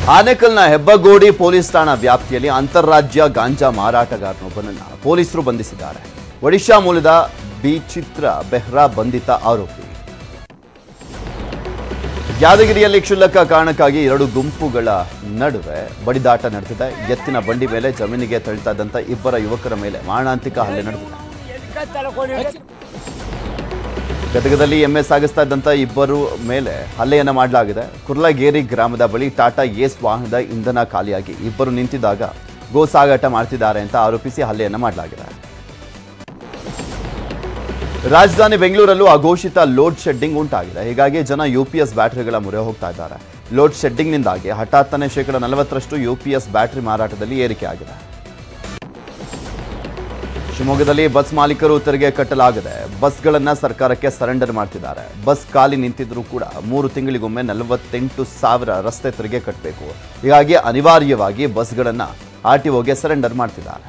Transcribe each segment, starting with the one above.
ಆನೇಕಲ್ನ Hebbagodi police ಠಾಣಾ ವ್ಯಾಪ್ತಿಯಲ್ಲಿ ಅಂತಾರಾಜ್ಯ ಗಾಂಜಾ ಮಾರಾಟಗಾರನೊಬ್ಬನನ್ನ ಪೊಲೀಸರು ಬಂಧಿಸಿದ್ದಾರೆ ಒಡಿಶಾ ಮೂಲದ ಬಿಚಿತ್ರ ಬೆಹ್ರಾ ಬಂಧಿತ ಆರೋಪಿ ಯಾದಗಿರಿಯಲ್ಲಿ ಕ್ಷುಲ್ಲಕ ಕಾರಣಕ್ಕಾಗಿ ಎರಡು ಗುಂಪುಗಳ ನಡುವೆ ಬಡಿದಾಟ ನಡೆದಿದೆ ಎತ್ತಿನ ಬಂಡಿ ಮೇಲೆ ಜಮೀನಿಗೆ ತಳ್ತಾ ಇದ್ದಂತ ಇಬ್ಬರ ಯುವಕರ ಮೇಲೆ ಮಾರಣಾಂತಿಕ ಹಲ್ಲೆ ನಡೆದಿದೆ ಗದಗದಲ್ಲಿ ಎಮ್ಮೆ ಸಾಗಿಸ್ತಾ ಇದ್ದಂತ ಇಬ್ಬರು ಮೇಲೆ ಹಲ್ಲೆಯನ್ನ ಮಾಡಲಾಗಿದೆ ಕುರ್ಲಗೇರಿ ಗ್ರಾಮದ ಬಳಿ ಟಾಟಾ ಏಸ್ ವಾಹನದ ಇಂಧನ ಖಾಲಿಯಾಗಿ ಇಬ್ಬರು ನಿಂತಿದ್ದಾಗ ಗೋ ಸಾಗಾಟ ಮಾಡ್ತಿದ್ದಾರೆ ಅಂತ ಆರೋಪಿಸಿ ಹಲ್ಲೆಯನ್ನ ಮಾಡಲಾಗಿದೆ ರಾಜಧಾನಿ ಬೆಂಗಳೂರಲ್ಲೂ ಅಘೋಷಿತ ಲೋಡ್ ಶೆಡ್ಡಿಂಗ್ ಉಂಟಾಗಿದೆ ಹೀಗಾಗಿ ಜನ ಯುಪಿಎಸ್ ಬ್ಯಾಟರಿಗಳ ಮೊರೆ ಹೋಗ್ತಾ ಇದ್ದಾರೆ ಲೋಡ್ ಶೆಡ್ಡಿಂಗ್ನಿಂದಾಗಿ ಹಠಾತ್ತನೆ ಶೇಕಡ ನಲವತ್ತರಷ್ಟು ಯುಪಿಎಸ್ ಬ್ಯಾಟರಿ ಮಾರಾಟದಲ್ಲಿ ಏರಿಕೆ ಆಗಿದೆ ಶಿವಮೊಗ್ಗದಲ್ಲಿ ಬಸ್ ಮಾಲೀಕರು ತೆರಿಗೆ ಕಟ್ಟಲಾಗದೆ ಬಸ್ಗಳನ್ನ ಸರ್ಕಾರಕ್ಕೆ ಸರೆಂಡರ್ ಮಾಡ್ತಿದ್ದಾರೆ ಬಸ್ ಖಾಲಿ ನಿಂತಿದ್ರೂ ಕೂಡ ಮೂರು ತಿಂಗಳಿಗೊಮ್ಮೆ ನಲವತ್ತೆಂಟು ಸಾವಿರ ರಸ್ತೆ ತೆರಿಗೆ ಕಟ್ಟಬೇಕು ಹೀಗಾಗಿ ಅನಿವಾರ್ಯವಾಗಿ ಬಸ್ಗಳನ್ನ ಆರ್ಟಿಒಗೆ ಸರೆಂಡರ್ ಮಾಡ್ತಿದ್ದಾರೆ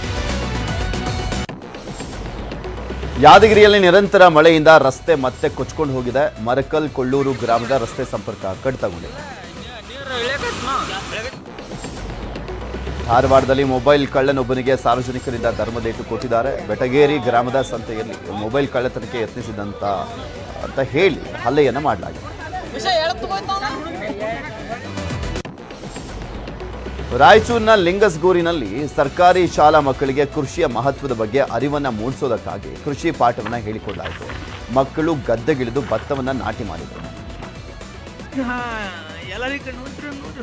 ಯಾದಗಿರಿಯಲ್ಲಿ ನಿರಂತರ ಮಳೆಯಿಂದ ರಸ್ತೆ ಮತ್ತೆ ಕೊಚ್ಕೊಂಡು ಹೋಗಿದೆ ಮರಕಲ್ ಕೊಳ್ಳೂರು ಗ್ರಾಮದ ರಸ್ತೆ ಸಂಪರ್ಕ ಕಡಿತಗೊಂಡಿದೆ ಧಾರವಾಡದಲ್ಲಿ ಮೊಬೈಲ್ ಕಳ್ಳನೊಬ್ಬನಿಗೆ ಸಾರ್ವಜನಿಕರಿಂದ ಧರ್ಮದೇಟು ಕೊಟ್ಟಿದ್ದಾರೆ ಬೆಟಗೇರಿ ಗ್ರಾಮದ ಸಂತೆಯಲ್ಲಿ ಮೊಬೈಲ್ ಕಳ್ಳತನಕ್ಕೆ ಯತ್ನಿಸಿದಂತ ಅಂತ ಹೇಳಿ ಹಲ್ಲೆಯನ್ನ ಮಾಡಲಾಗಿದೆ ರಾಯಚೂರಿನ ಲಿಂಗಸ್ಗೂರಿನಲ್ಲಿ ಸರ್ಕಾರಿ ಶಾಲಾ ಮಕ್ಕಳಿಗೆ ಕೃಷಿಯ ಮಹತ್ವದ ಬಗ್ಗೆ ಅರಿವನ್ನ ಮೂಡಿಸೋದಕ್ಕಾಗಿ ಕೃಷಿ ಪಾಠವನ್ನ ಹೇಳಿಕೊಡಲಾಯಿತು ಮಕ್ಕಳು ಗದ್ದೆಗಿಳಿದು ಭತ್ತವನ್ನ ನಾಟಿ ಮಾಡಿದರು ಎಲ್ಲರೂ ಈ ಕಡೆ ನೋಡ್ರಿ ನೋಡ್ರಿ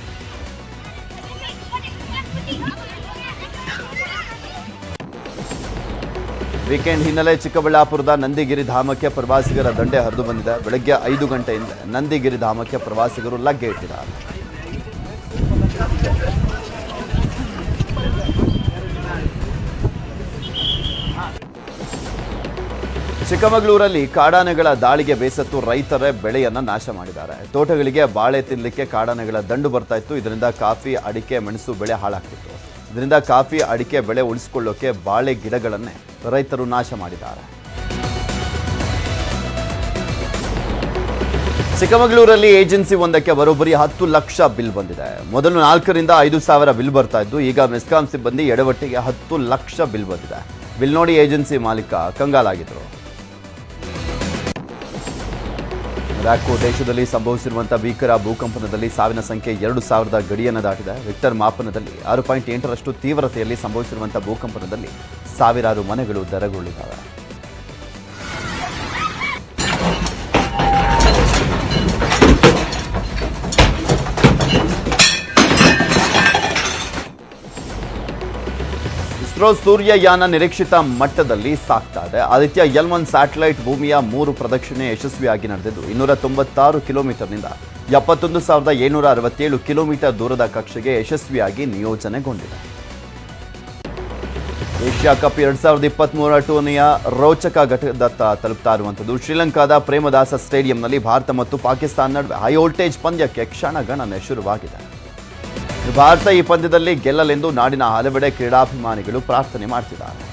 ವೀಕೆಂಡ್ ಹಿನ್ನೆಲೆ ಚಿಕ್ಕಬಳ್ಳಾಪುರದ ನಂದಿಗಿರಿ ಧಾಮಕ್ಕೆ ಪ್ರವಾಸಿಗರ ದಂಡೆ ಹರಿದು ಬಂದಿದೆ ಬೆಳಗ್ಗೆ ಐದು ಗಂಟೆಯಿಂದ ನಂದಿಗಿರಿ ಧಾಮಕ್ಕೆ ಪ್ರವಾಸಿಗರು ಲಗ್ಗೆ ಇಟ್ಟಿದ್ದಾರೆ ಚಿಕ್ಕಮಗಳೂರಲ್ಲಿ ಕಾಡಾನೆಗಳ ದಾಳಿಗೆ ಬೇಸತ್ತು ರೈತರೇ ಬೆಳೆಯನ್ನ ನಾಶ ಮಾಡಿದ್ದಾರೆ ತೋಟಗಳಿಗೆ ಬಾಳೆ ತಿನ್ನಲಿಕ್ಕೆ ಕಾಡಾನೆಗಳ ದಂಡು ಬರ್ತಾ ಇತ್ತು ಇದರಿಂದ ಕಾಫಿ ಅಡಿಕೆ ಮೆಣಸು ಬೆಳೆ ಹಾಳಾಗ್ತಿತ್ತು ಇದರಿಂದ ಕಾಫಿ ಅಡಿಕೆ ಬೆಳೆ ಉಳಿಸಿಕೊಳ್ಳೋಕೆ ಬಾಳೆ ಗಿಡಗಳನ್ನೇ ರೈತರು ನಾಶ ಮಾಡಿದ್ದಾರೆ ಚಿಕ್ಕಮಗಳೂರಲ್ಲಿ ಏಜೆನ್ಸಿ ಒಂದಕ್ಕೆ ಬರೋಬ್ಬರಿ ಹತ್ತು ಲಕ್ಷ ಬಿಲ್ ಬಂದಿದೆ ಮೊದಲು ನಾಲ್ಕರಿಂದ ಐದು ಸಾವಿರ ಬಿಲ್ ಬರ್ತಾ ಇದ್ದು ಈಗ ಮೆಸ್ಕಾಂ ಸಿಬ್ಬಂದಿ ಎಡವಟ್ಟಿಗೆ ಹತ್ತು ಲಕ್ಷ ಬಿಲ್ ಬಂದಿದೆ ಬಿಲ್ ನೋಡಿ ಏಜೆನ್ಸಿ ಮಾಲೀಕ ಕಂಗಾಲಾಗಿದ್ರು ರಾಕೋ ದೇಶದಲ್ಲಿ ಸಂಭವಿಸಿರುವಂತಹ ಭೀಕರ ಭೂಕಂಪನದಲ್ಲಿ ಸಾವಿನ ಸಂಖ್ಯೆ ಎರಡು ಸಾವಿರದ ಗಡಿಯನ್ನು ದಾಟಿದೆ ರಿಕ್ಟರ್ ಮಾಪನದಲ್ಲಿ ಆರು ಪಾಯಿಂಟ್ ಎಂಟರಷ್ಟು ತೀವ್ರತೆಯಲ್ಲಿ ಸಂಭವಿಸಿರುವಂತಹ ಭೂಕಂಪನದಲ್ಲಿ ಸಾವಿರಾರು ಮನೆಗಳು ದರಗುಳಿದ್ದಾವೆ ಇಸ್ರೋ ಸೂರ್ಯಯಾನ ನಿರೀಕ್ಷಿತ ಮಟ್ಟದಲ್ಲಿ ಸಾಗ್ತಾ ಇದೆ ಆದಿತ್ಯ ಎಲ್ ಒನ್ ಸ್ಯಾಟಲೈಟ್ ಭೂಮಿಯ ಮೂರು ಪ್ರದಕ್ಷಿಣೆ ಯಶಸ್ವಿಯಾಗಿ ನಡೆದಿದ್ದು ಇನ್ನೂರ ತೊಂಬತ್ತಾರು ಕಿಲೋಮೀಟರ್ನಿಂದ ಎಪ್ಪತ್ತೊಂದು ಸಾವಿರದ ಏಳ್ನೂರ ಅರವತ್ತೇಳು ಕಿಲೋಮೀಟರ್ ದೂರದ ಕಕ್ಷೆಗೆ ಯಶಸ್ವಿಯಾಗಿ ನಿಯೋಜನೆಗೊಂಡಿದೆ ಏಷ್ಯಾ ಕಪ್ ಎರಡ್ ಸಾವಿರದ ಇಪ್ಪತ್ಮೂರರ ಟೂರ್ನಿಯ ರೋಚಕ ಘಟದತ್ತ ತಲುಪ್ತಾ ಇರುವಂಥದ್ದು ಶ್ರೀಲಂಕಾದ ಪ್ರೇಮದಾಸ ಸ್ಟೇಡಿಯಂನಲ್ಲಿ ಭಾರತ ಮತ್ತು ಪಾಕಿಸ್ತಾನ ನಡುವೆ ಹೈ ವೋಲ್ಟೇಜ್ ಪಂದ್ಯಕ್ಕೆ ಕ್ಷಣಗಣನೆ ಶುರುವಾಗಿದೆ ಭಾರತ ಈ ಪಂದ್ಯದಲ್ಲಿ ಗೆಲ್ಲಲೆಂದು ನಾಡಿನ ಹಲವೆಡೆ ಕ್ರೀಡಾಭಿಮಾನಿಗಳು ಪ್ರಾರ್ಥನೆ ಮಾಡ್ತಿದ್ದಾರೆ